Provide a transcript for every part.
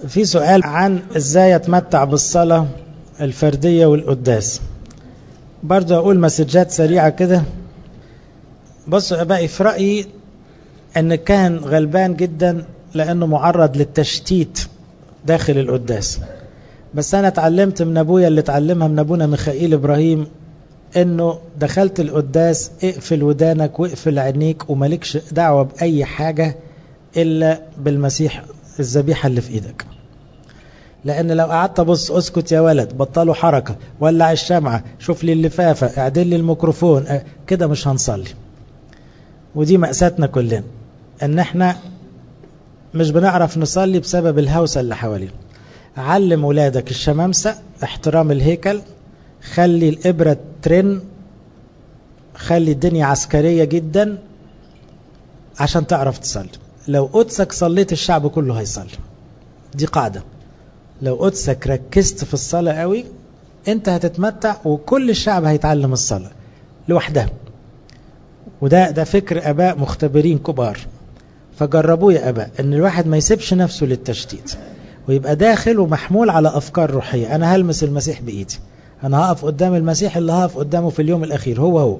في سؤال عن ازاي اتمتع بالصلاة الفردية والقداس برضه اقول مسجات سريعة كده بصوا يا بقى في رأيي ان كان غلبان جدا لانه معرض للتشتيت داخل القداس بس انا اتعلمت من ابويا اللي اتعلمها من ابونا ميخائيل ابراهيم انه دخلت القداس اقفل ودانك واقفل عينيك ومالكش دعوة باي حاجة الا بالمسيح الذبيحة اللي في ايدك لان لو قعدت ابص اسكت يا ولد بطلوا حركة ولع الشمعة شوف لي اللفافة اعدل لي الميكروفون كده مش هنصلي ودي مأساتنا كلنا ان احنا مش بنعرف نصلي بسبب الهوسة اللي حوالينا علم ولادك الشمامسة احترام الهيكل خلي الإبرة ترن خلي الدنيا عسكرية جدا عشان تعرف تصلي لو قدسك صليت الشعب كله هيصلي دي قاعدة لو قدسك ركزت في الصلاة قوي انت هتتمتع وكل الشعب هيتعلم الصلاة لوحدها وده ده فكر اباء مختبرين كبار فجربوه يا اباء ان الواحد ما يسيبش نفسه للتشتيت ويبقى داخل ومحمول على افكار روحيه انا هلمس المسيح بايدي انا هقف قدام المسيح اللي هقف قدامه في اليوم الاخير هو هو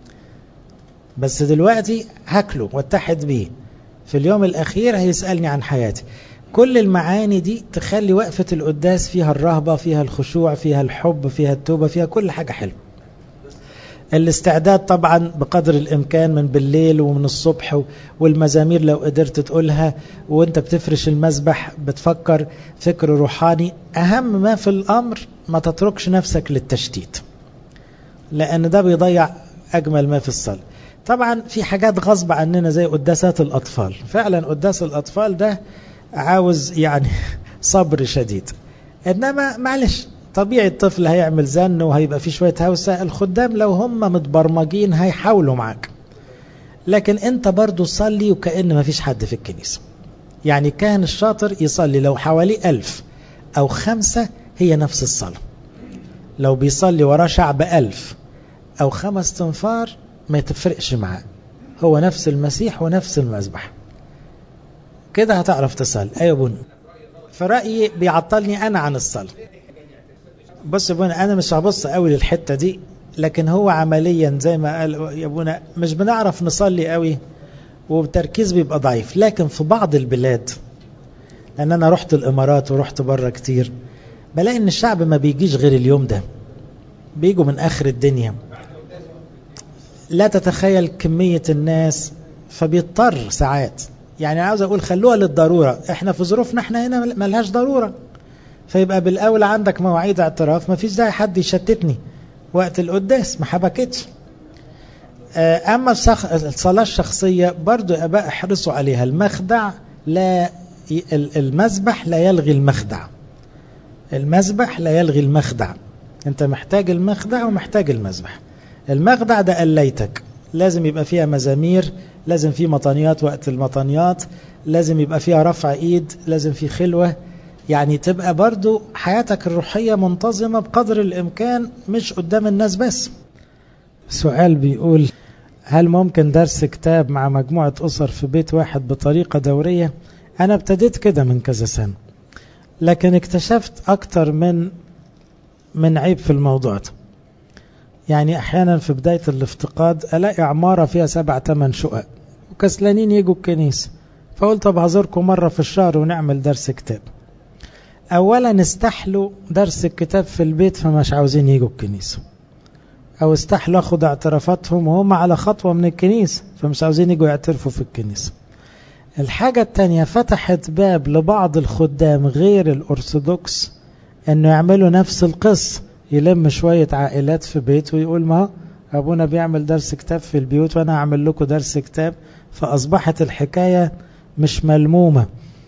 بس دلوقتي هاكله واتحد بيه في اليوم الاخير هيسالني عن حياتي كل المعاني دي تخلي وقفه القداس فيها الرهبه فيها الخشوع فيها الحب فيها التوبه فيها كل حاجه حلوه الاستعداد طبعا بقدر الامكان من بالليل ومن الصبح والمزامير لو قدرت تقولها وانت بتفرش المسبح بتفكر فكر روحاني اهم ما في الامر ما تتركش نفسك للتشتيت لان ده بيضيع اجمل ما في الصلاه طبعا في حاجات غصب عننا زي قداسات الاطفال فعلا قداس الاطفال ده عاوز يعني صبر شديد انما معلش طبيعي الطفل هيعمل زن وهيبقى فيه شوية هوسة الخدام لو هم متبرمجين هيحاولوا معاك لكن انت برضو صلي وكأن ما فيش حد في الكنيسة يعني كان الشاطر يصلي لو حوالي ألف أو خمسة هي نفس الصلاة لو بيصلي وراه شعب ألف أو خمس تنفار ما تفرقش معاه هو نفس المسيح ونفس المذبح كده هتعرف تصلي أيوة بني في رأيي بيعطلني أنا عن الصلاة بص يا ابونا انا مش هبص قوي للحته دي لكن هو عمليا زي ما قال يا ابونا مش بنعرف نصلي قوي والتركيز بيبقى ضعيف لكن في بعض البلاد لان انا رحت الامارات ورحت بره كتير بلاقي ان الشعب ما بيجيش غير اليوم ده بيجوا من اخر الدنيا لا تتخيل كميه الناس فبيضطر ساعات يعني عاوز اقول خلوها للضروره احنا في ظروفنا احنا هنا ملهاش ضروره فيبقى بالأولى عندك مواعيد اعتراف ما فيش داعي حد يشتتني وقت القداس ما حبكتش أما الصلاة الشخصية برضو أباء احرصوا عليها المخدع لا المذبح لا يلغي المخدع المذبح لا يلغي المخدع أنت محتاج المخدع ومحتاج المذبح المخدع ده قليتك لازم يبقى فيها مزامير لازم في مطانيات وقت المطانيات لازم يبقى فيها رفع ايد لازم في خلوه يعني تبقى برضو حياتك الروحية منتظمة بقدر الإمكان مش قدام الناس بس سؤال بيقول هل ممكن درس كتاب مع مجموعة أسر في بيت واحد بطريقة دورية أنا ابتديت كده من كذا سنة لكن اكتشفت أكتر من من عيب في الموضوع ده يعني أحيانا في بداية الافتقاد ألاقي عمارة فيها سبع تمن شقق وكسلانين يجوا الكنيسة فقلت طب هزوركم مرة في الشهر ونعمل درس كتاب اولا استحلوا درس الكتاب في البيت فمش عاوزين يجوا الكنيسة او استحلوا اخد اعترافاتهم وهم على خطوة من الكنيسة فمش عاوزين يجوا يعترفوا في الكنيسة الحاجة التانية فتحت باب لبعض الخدام غير الأرثوذكس أنه يعملوا نفس القصة يلم شوية عائلات في بيت ويقول ما أبونا بيعمل درس كتاب في البيوت وأنا أعمل لكم درس كتاب فأصبحت الحكاية مش ملمومة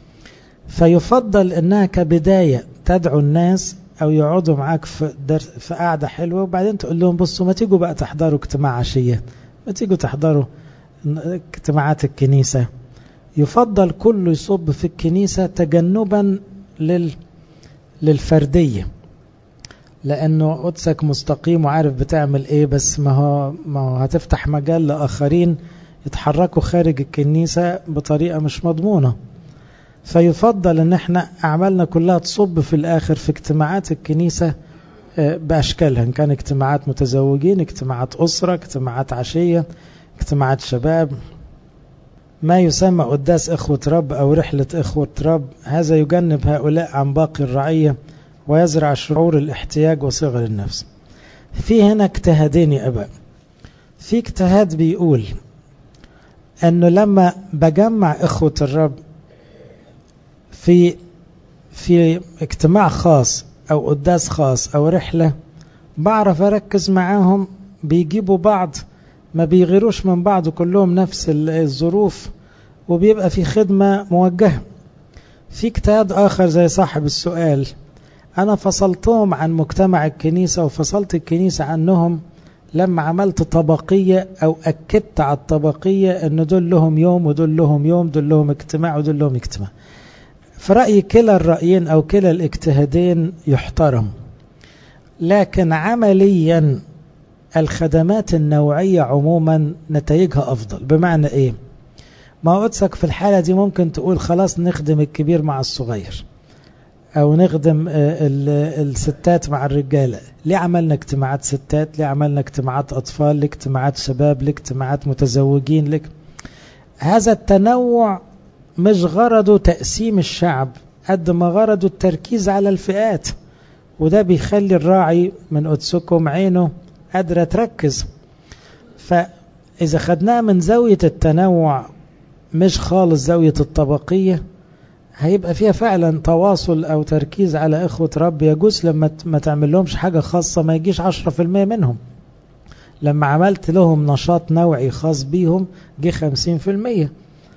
فيفضل انها كبداية تدعو الناس او يقعدوا معاك في, درس في قعدة حلوة وبعدين تقول لهم بصوا ما تيجوا بقى تحضروا اجتماع عشية ما تيجوا تحضروا اجتماعات الكنيسة يفضل كله يصب في الكنيسة تجنبا لل للفردية لانه قدسك مستقيم وعارف بتعمل ايه بس ما هو ما هو هتفتح مجال لاخرين يتحركوا خارج الكنيسة بطريقة مش مضمونة فيفضل ان احنا اعمالنا كلها تصب في الاخر في اجتماعات الكنيسة باشكالها ان كان اجتماعات متزوجين اجتماعات اسرة اجتماعات عشية اجتماعات شباب ما يسمى قداس اخوة رب او رحلة اخوة رب هذا يجنب هؤلاء عن باقي الرعية ويزرع شعور الاحتياج وصغر النفس في هنا اجتهادين يا اباء في اجتهاد بيقول انه لما بجمع اخوة الرب في في اجتماع خاص او قداس خاص او رحلة بعرف اركز معاهم بيجيبوا بعض ما بيغيروش من بعض كلهم نفس الظروف وبيبقى في خدمة موجهة في اجتهاد آخر زي صاحب السؤال أنا فصلتهم عن مجتمع الكنيسة وفصلت الكنيسة عنهم لما عملت طبقية أو أكدت على الطبقية أن دول لهم يوم ودول لهم يوم دول لهم اجتماع ودول لهم اجتماع في رأيي كلا الرأيين أو كلا الاجتهادين يحترم لكن عمليا الخدمات النوعية عموما نتائجها أفضل بمعنى إيه ما قدسك في الحالة دي ممكن تقول خلاص نخدم الكبير مع الصغير أو نخدم الستات مع الرجالة ليه عملنا اجتماعات ستات ليه عملنا اجتماعات أطفال ليه اجتماعات شباب ليه اجتماعات متزوجين ليه هذا التنوع مش غرضه تقسيم الشعب قد ما غرضه التركيز على الفئات وده بيخلي الراعي من قدسكم عينه قادرة تركز فإذا خدناها من زاوية التنوع مش خالص زاوية الطبقية هيبقى فيها فعلا تواصل أو تركيز على إخوة رب يجوز لما ما تعمل لهمش حاجة خاصة ما يجيش عشرة في المية منهم لما عملت لهم نشاط نوعي خاص بيهم جه خمسين في المية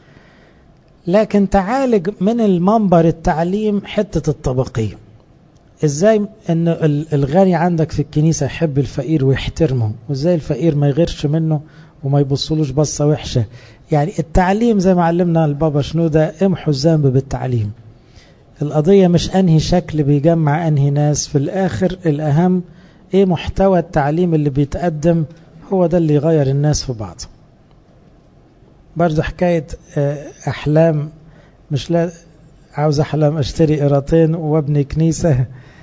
لكن تعالج من المنبر التعليم حتة الطبقية ازاي ان الغني عندك في الكنيسة يحب الفقير ويحترمه وازاي الفقير ما يغيرش منه وما يبصلوش بصة وحشة يعني التعليم زي ما علمنا البابا شنودة امحوا الذنب بالتعليم القضية مش انهي شكل بيجمع انهي ناس في الاخر الاهم ايه محتوى التعليم اللي بيتقدم هو ده اللي يغير الناس في بعض برضو حكاية احلام مش لا عاوز احلام اشتري قراطين وابني كنيسة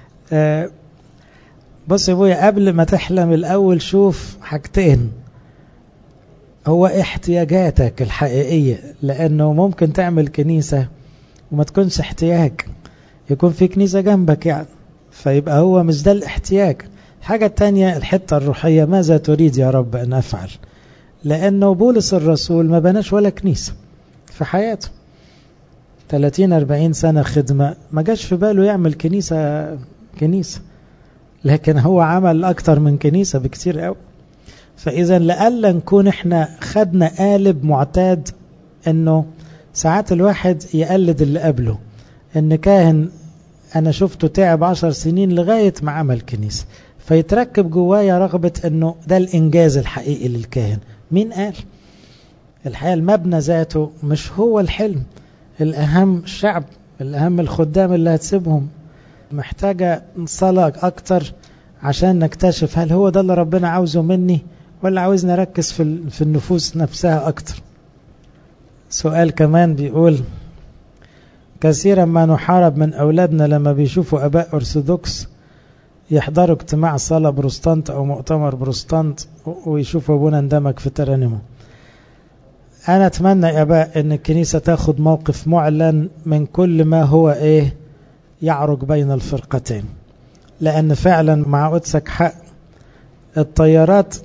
بص يا ابويا قبل ما تحلم الاول شوف حاجتين هو احتياجاتك الحقيقية لانه ممكن تعمل كنيسة وما تكونش احتياج يكون في كنيسة جنبك يعني فيبقى هو مش ده الاحتياج الحاجة التانية الحتة الروحية ماذا تريد يا رب ان افعل لانه بولس الرسول ما بناش ولا كنيسة في حياته 30 40 سنة خدمة ما جاش في باله يعمل كنيسة كنيسة لكن هو عمل أكتر من كنيسة بكتير قوي فإذا لألا نكون احنا خدنا قالب معتاد انه ساعات الواحد يقلد اللي قبله ان كاهن انا شفته تعب عشر سنين لغاية ما عمل كنيسة فيتركب جوايا رغبة انه ده الانجاز الحقيقي للكاهن مين قال الحقيقة المبنى ذاته مش هو الحلم الأهم الشعب الأهم الخدام اللي هتسيبهم محتاجة صلاة أكتر عشان نكتشف هل هو ده اللي ربنا عاوزه مني ولا عاوز نركز في في النفوس نفسها أكتر سؤال كمان بيقول كثيرا ما نحارب من أولادنا لما بيشوفوا أباء أرثوذكس يحضروا اجتماع صلاة بروستانت أو مؤتمر بروستانت ويشوفوا أبونا اندمج في ترانيمه أنا أتمنى يا أباء أن الكنيسة تاخد موقف معلن من كل ما هو إيه يعرج بين الفرقتين لأن فعلا مع قدسك حق الطيارات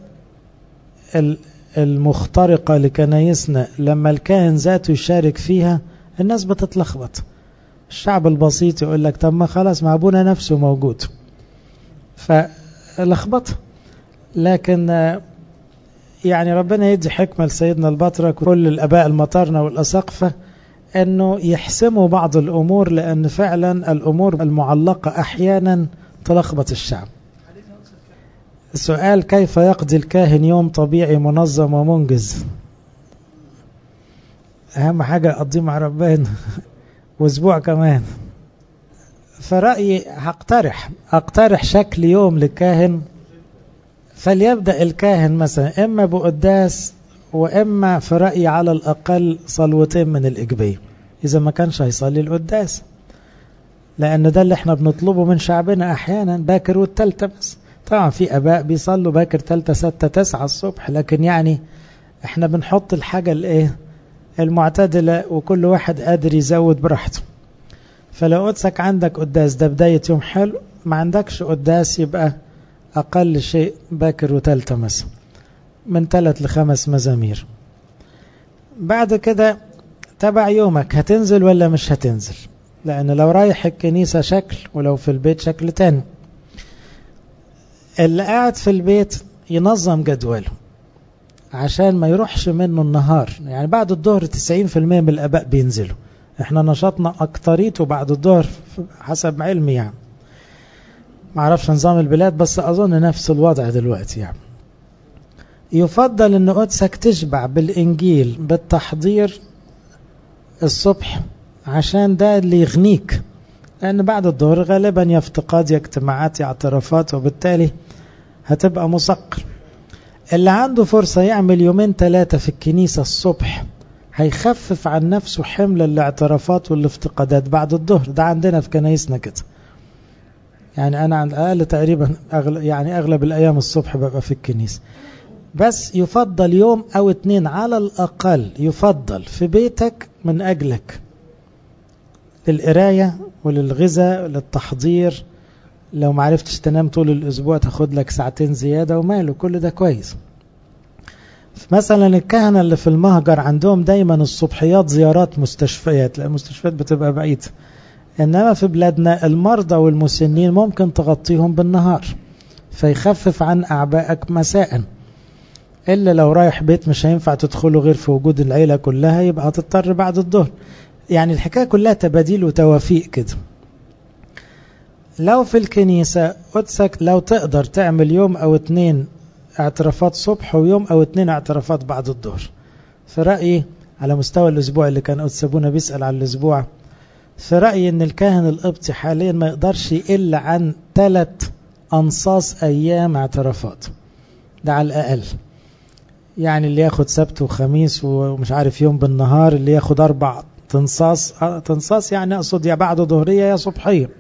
المخترقة لكنايسنا لما الكاهن ذاته يشارك فيها الناس بتتلخبط الشعب البسيط يقول لك طب ما خلاص ما أبونا نفسه موجود فلخبط لكن يعني ربنا يدي حكمة لسيدنا البطرك وكل الأباء المطارنة والأسقفة أنه يحسموا بعض الأمور لأن فعلا الأمور المعلقة أحيانا تلخبط الشعب السؤال كيف يقضي الكاهن يوم طبيعي منظم ومنجز أهم حاجة أقضيه مع ربنا وأسبوع كمان فرأيي هقترح أقترح شكل يوم للكاهن فليبدأ الكاهن مثلا إما بقداس وإما في رأيي على الأقل صلوتين من الإجبية إذا ما كانش هيصلي القداس لأن ده اللي احنا بنطلبه من شعبنا أحيانا باكر والتالتة بس طبعا في أباء بيصلوا باكر تالتة ستة تسعة الصبح لكن يعني احنا بنحط الحاجة الايه المعتدلة وكل واحد قادر يزود براحته فلو قدسك عندك قداس ده بداية يوم حلو ما عندكش قداس يبقى أقل شيء باكر وتالتة مثلا من ثلاث لخمس مزامير بعد كده تبع يومك هتنزل ولا مش هتنزل لأن لو رايح الكنيسة شكل ولو في البيت شكل تاني اللي قاعد في البيت ينظم جدوله عشان ما يروحش منه النهار يعني بعد الظهر 90% من الآباء بينزلوا احنا نشاطنا أكتريته بعد الظهر حسب علمي يعني ما اعرفش نظام البلاد بس أظن نفس الوضع دلوقتي يعني يفضل ان قدسك تشبع بالإنجيل بالتحضير الصبح عشان ده اللي يغنيك لأن بعد الظهر غالبا يا افتقاد يا اجتماعات يا اعترافات وبالتالي هتبقى مثقل اللي عنده فرصة يعمل يومين ثلاثة في الكنيسة الصبح هيخفف عن نفسه حمل الاعترافات والافتقادات بعد الظهر ده عندنا في كنايسنا كده يعني أنا على الأقل تقريبا أغلب يعني أغلب الأيام الصبح ببقى في الكنيسة بس يفضل يوم أو اتنين على الأقل يفضل في بيتك من أجلك للقراية وللغذاء وللتحضير لو ما عرفتش تنام طول الأسبوع تاخد لك ساعتين زيادة وماله كل ده كويس مثلا الكهنة اللي في المهجر عندهم دايما الصبحيات زيارات مستشفيات لأن المستشفيات بتبقى بعيدة إنما في بلادنا المرضى والمسنين ممكن تغطيهم بالنهار فيخفف عن أعبائك مساء إلا لو رايح بيت مش هينفع تدخله غير في وجود العيلة كلها يبقى هتضطر بعد الظهر يعني الحكاية كلها تباديل وتوافيق كده لو في الكنيسة قدسك لو تقدر تعمل يوم أو اتنين اعترافات صبح ويوم أو اتنين اعترافات بعد الظهر في رأيي على مستوى الأسبوع اللي كان قدس أبونا بيسأل على الأسبوع في رأيي أن الكاهن القبطي حاليا ما يقدرش يقل عن ثلاث أنصاص أيام اعترافات ده على الأقل يعني اللي ياخد سبت وخميس ومش عارف يوم بالنهار اللي ياخد أربع تنصاص تنصاص يعني أقصد يا بعد ظهرية يا صبحية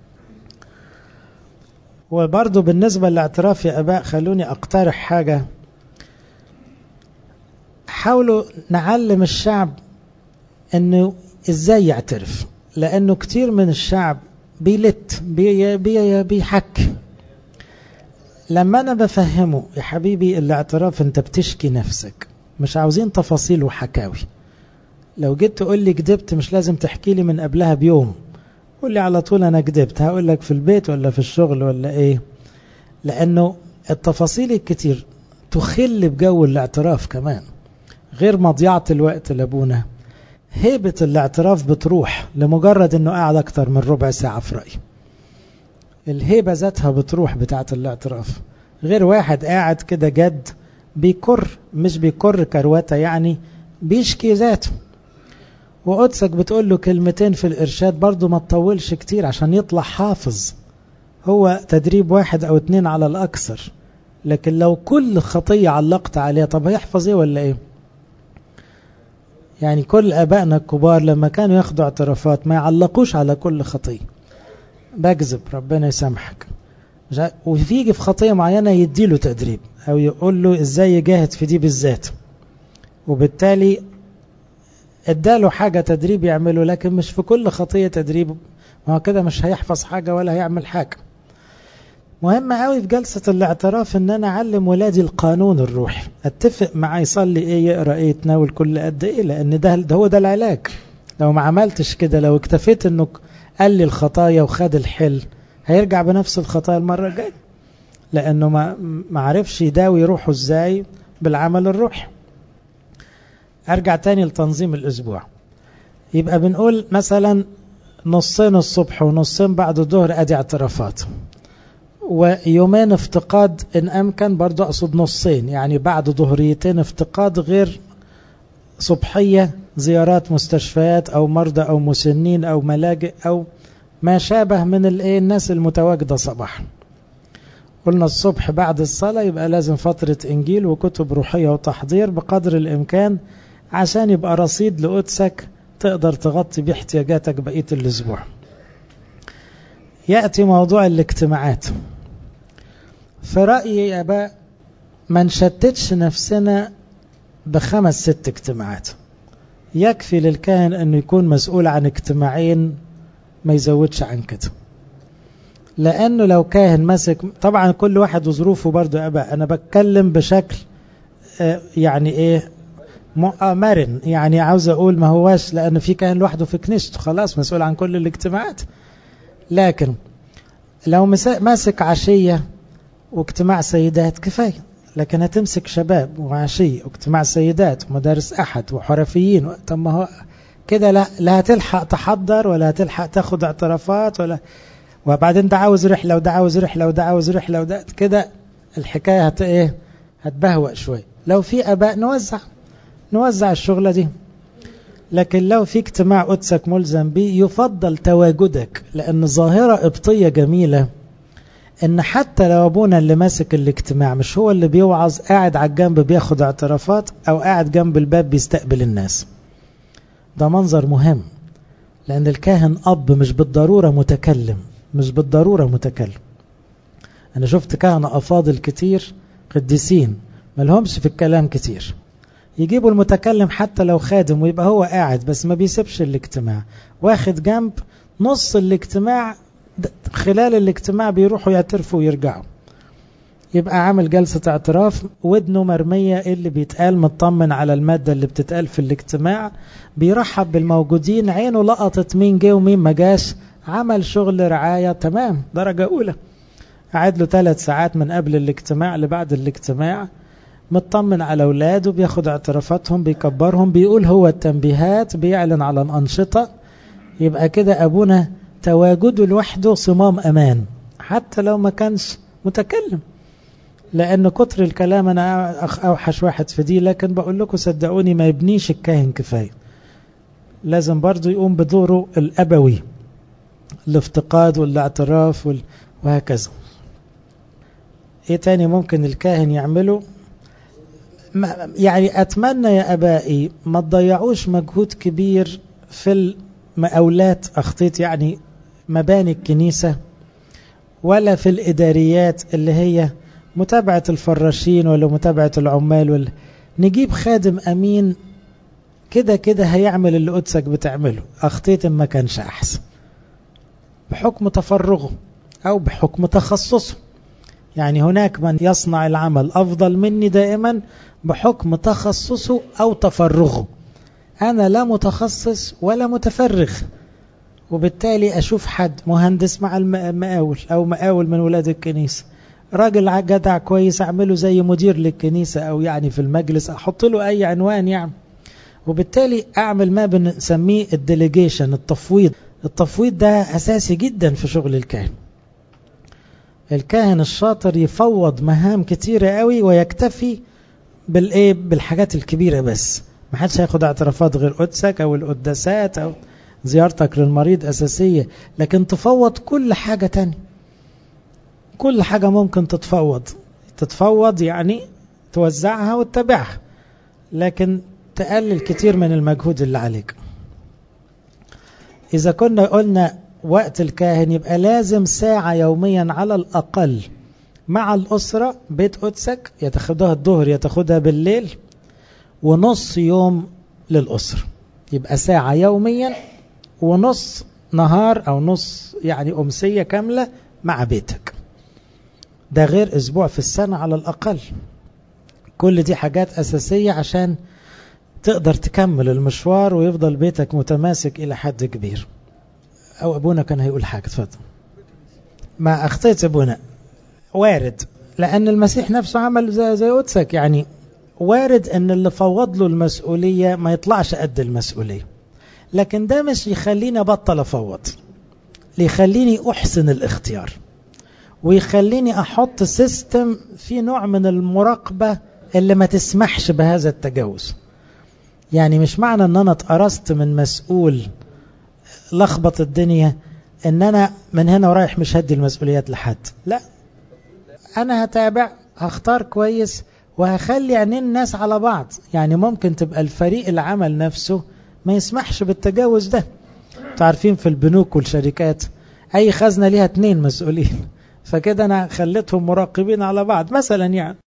وبرضه بالنسبة للاعتراف يا أباء خلوني أقترح حاجة حاولوا نعلم الشعب أنه إزاي يعترف لأنه كتير من الشعب بيلت بي بي بيحك لما أنا بفهمه يا حبيبي الاعتراف أنت بتشكي نفسك مش عاوزين تفاصيل وحكاوي لو جيت تقول لي كدبت مش لازم تحكي لي من قبلها بيوم قول لي على طول أنا كدبت هقول لك في البيت ولا في الشغل ولا إيه لأنه التفاصيل الكتير تخل بجو الاعتراف كمان غير مضيعة الوقت لابونا هيبة الاعتراف بتروح لمجرد انه قاعد اكتر من ربع ساعة في رأيي الهيبة ذاتها بتروح بتاعة الاعتراف غير واحد قاعد كده جد بيكر مش بيكر كروته يعني بيشكي ذاته وقدسك بتقول له كلمتين في الإرشاد برضو ما تطولش كتير عشان يطلع حافظ هو تدريب واحد أو اتنين على الأكثر لكن لو كل خطية علقت عليها طب هيحفظ ايه ولا ايه يعني كل أبائنا الكبار لما كانوا ياخدوا اعترافات ما يعلقوش على كل خطية بكذب ربنا يسامحك ويجي في خطية معينة يديله تدريب أو يقول له إزاي يجاهد في دي بالذات وبالتالي اداله حاجة تدريب يعمله لكن مش في كل خطية تدريب ما هو كده مش هيحفظ حاجة ولا هيعمل حاجة مهم قوي في جلسة الاعتراف ان انا اعلم ولادي القانون الروحي اتفق معاه يصلي ايه يقرأ ايه يتناول كل قد ايه لان ده, ده هو ده العلاج لو ما عملتش كده لو اكتفيت انه قال لي الخطايا وخد الحل هيرجع بنفس الخطايا المرة الجاية لانه ما ما عرفش يداوي روحه ازاي بالعمل الروحي ارجع تاني لتنظيم الاسبوع يبقى بنقول مثلا نصين الصبح ونصين بعد الظهر ادي اعترافات ويومين افتقاد ان امكن برضو اقصد نصين يعني بعد ظهريتين افتقاد غير صبحية زيارات مستشفيات او مرضى او مسنين او ملاجئ او ما شابه من الايه الناس المتواجدة صباحا قلنا الصبح بعد الصلاة يبقى لازم فترة انجيل وكتب روحية وتحضير بقدر الامكان عشان يبقى رصيد لقدسك تقدر تغطي بيه احتياجاتك بقية الأسبوع يأتي موضوع الاجتماعات في رأيي يا أباء ما نشتتش نفسنا بخمس ست اجتماعات يكفي للكاهن أنه يكون مسؤول عن اجتماعين ما يزودش عن كده لأنه لو كاهن ماسك طبعا كل واحد وظروفه برضو يا أباء أنا بتكلم بشكل يعني إيه مرن يعني عاوز أقول ما هواش لأن في كاهن لوحده في كنيسته خلاص مسؤول عن كل الاجتماعات لكن لو ماسك عشية واجتماع سيدات كفاية لكن هتمسك شباب وعشية واجتماع سيدات ومدارس أحد وحرفيين طب ما هو كده لا لا هتلحق تحضر ولا هتلحق تاخد اعترافات ولا وبعدين ده عاوز رحلة وده عاوز رحلة وده عاوز رحلة وده كده الحكاية هت ايه هتبهوأ شوية لو في أباء نوزع نوزع الشغلة دي لكن لو في اجتماع قدسك ملزم به يفضل تواجدك لأن ظاهرة قبطية جميلة ان حتى لو ابونا اللي ماسك الاجتماع مش هو اللي بيوعظ قاعد على الجنب بياخد اعترافات او قاعد جنب الباب بيستقبل الناس ده منظر مهم لان الكاهن اب مش بالضرورة متكلم مش بالضرورة متكلم انا شفت كهنة افاضل كتير قديسين ملهمش في الكلام كتير يجيبوا المتكلم حتى لو خادم ويبقى هو قاعد بس ما بيسيبش الاجتماع واخد جنب نص الاجتماع خلال الاجتماع بيروحوا يعترفوا ويرجعوا يبقى عامل جلسة اعتراف ودنه مرمية اللي بيتقال مطمن على المادة اللي بتتقال في الاجتماع بيرحب بالموجودين عينه لقطت مين جه ومين ما جاش عمل شغل رعاية تمام درجة أولى قعد له ثلاث ساعات من قبل الاجتماع لبعد الاجتماع مطمن على أولاده بياخد اعترافاتهم بيكبرهم بيقول هو التنبيهات بيعلن على الأنشطة يبقى كده أبونا تواجده لوحده صمام أمان حتى لو ما كانش متكلم لأن كتر الكلام أنا أوحش واحد في دي لكن بقول لكم صدقوني ما يبنيش الكاهن كفاية لازم برضو يقوم بدوره الأبوي الافتقاد والاعتراف وال... وهكذا ايه تاني ممكن الكاهن يعمله يعني اتمنى يا ابائي ما تضيعوش مجهود كبير في المقاولات اخطيت يعني مباني الكنيسة ولا في الإداريات اللي هي متابعة الفراشين ولا متابعة العمال ولا نجيب خادم أمين كده كده هيعمل اللي قدسك بتعمله أخطيت ما كانش أحسن بحكم تفرغه أو بحكم تخصصه يعني هناك من يصنع العمل أفضل مني دائما بحكم تخصصه أو تفرغه أنا لا متخصص ولا متفرغ وبالتالي أشوف حد مهندس مع المقاول أو مقاول من ولاد الكنيسة راجل جدع كويس أعمله زي مدير للكنيسة أو يعني في المجلس أحط له أي عنوان يعني وبالتالي أعمل ما بنسميه الديليجيشن التفويض التفويض ده أساسي جدا في شغل الكاهن الكاهن الشاطر يفوض مهام كتيرة قوي ويكتفي بالايه بالحاجات الكبيرة بس ما حدش هياخد اعترافات غير قدسك او القداسات او زيارتك للمريض اساسية لكن تفوض كل حاجة تانية كل حاجة ممكن تتفوض تتفوض يعني توزعها وتتابعها لكن تقلل كتير من المجهود اللي عليك إذا كنا قلنا وقت الكاهن يبقى لازم ساعة يوميا على الأقل مع الأسرة بيت قدسك يتاخدها الظهر يتاخدها بالليل ونص يوم للأسرة يبقى ساعة يوميا ونص نهار أو نص يعني أمسية كاملة مع بيتك ده غير أسبوع في السنة على الأقل كل دي حاجات أساسية عشان تقدر تكمل المشوار ويفضل بيتك متماسك إلى حد كبير أو أبونا كان هيقول حاجة تفضل ما أخطيت أبونا وارد لأن المسيح نفسه عمل زي, زي قدسك يعني وارد أن اللي فوض له المسؤولية ما يطلعش قد المسؤولية لكن ده مش يخليني أبطل أفوض ليخليني أحسن الاختيار ويخليني أحط سيستم في نوع من المراقبة اللي ما تسمحش بهذا التجاوز يعني مش معنى ان انا اتقرصت من مسؤول لخبط الدنيا ان انا من هنا ورايح مش هدي المسؤوليات لحد لا انا هتابع هختار كويس وهخلي عينين الناس على بعض يعني ممكن تبقى الفريق العمل نفسه ما يسمحش بالتجاوز ده تعرفين في البنوك والشركات أي خزنة ليها اتنين مسؤولين فكده أنا خليتهم مراقبين على بعض مثلا يعني